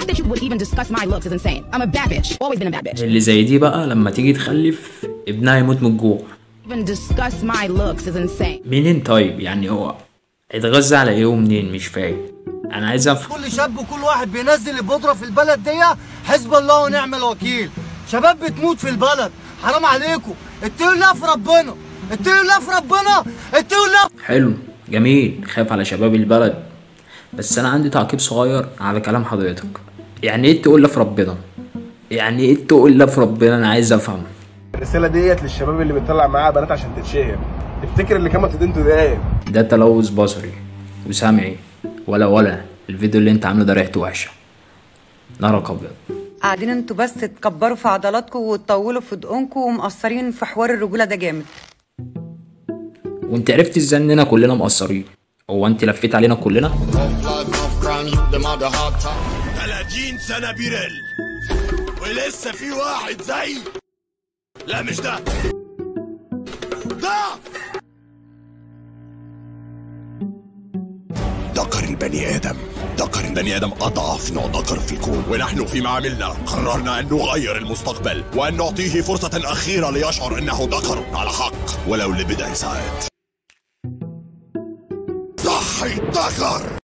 that you would even discuss my looks is insane. I'm a bad bitch. Always been a bad bitch. اللي زي دي بقى لما تيجي تخلف ابنها يموت من الجوع Even discuss my looks is insane. منين طيب يعني هو اتغذى على ايه ومنين مش فاهم انا عايز افهم كل شاب وكل واحد بينزل البودرة في البلد دي حسب الله ونعم الوكيل شباب بتموت في البلد حرام عليكم اتقوا الله في ربنا اتقوا الله في ربنا اتقوا الله حلو جميل خاف على شباب البلد بس انا عندي تعقيب صغير على كلام حضرتك يعني ايه تقول في ربنا يعني ايه تقول في ربنا انا عايز افهم الرساله ديت للشباب اللي بتطلع معاها بنات عشان تتشهر تفتكر اللي كانت تدينته ده ايه ده تلوث بصري وسمعي ولا ولا الفيديو اللي انت عامله ده ريحته وحشه نارك ابيض قاعدين انتوا بس تكبروا في عضلاتكم وتطولوا في دقونكم ومقصرين في حوار الرجوله ده جامد وانت عرفت ازاي اننا كلنا مقصرين هو انت لفيت علينا كلنا 30 سنة بيرل ولسه في واحد زي لا مش ده ده ذكر البني آدم ذكر البني آدم أضعف نوع ذكر في الكون ونحن في معاملنا قررنا أن نغير المستقبل وأن نعطيه فرصة أخيرة ليشعر أنه ذكر على حق ولو لبضع ساعات صحي الذكر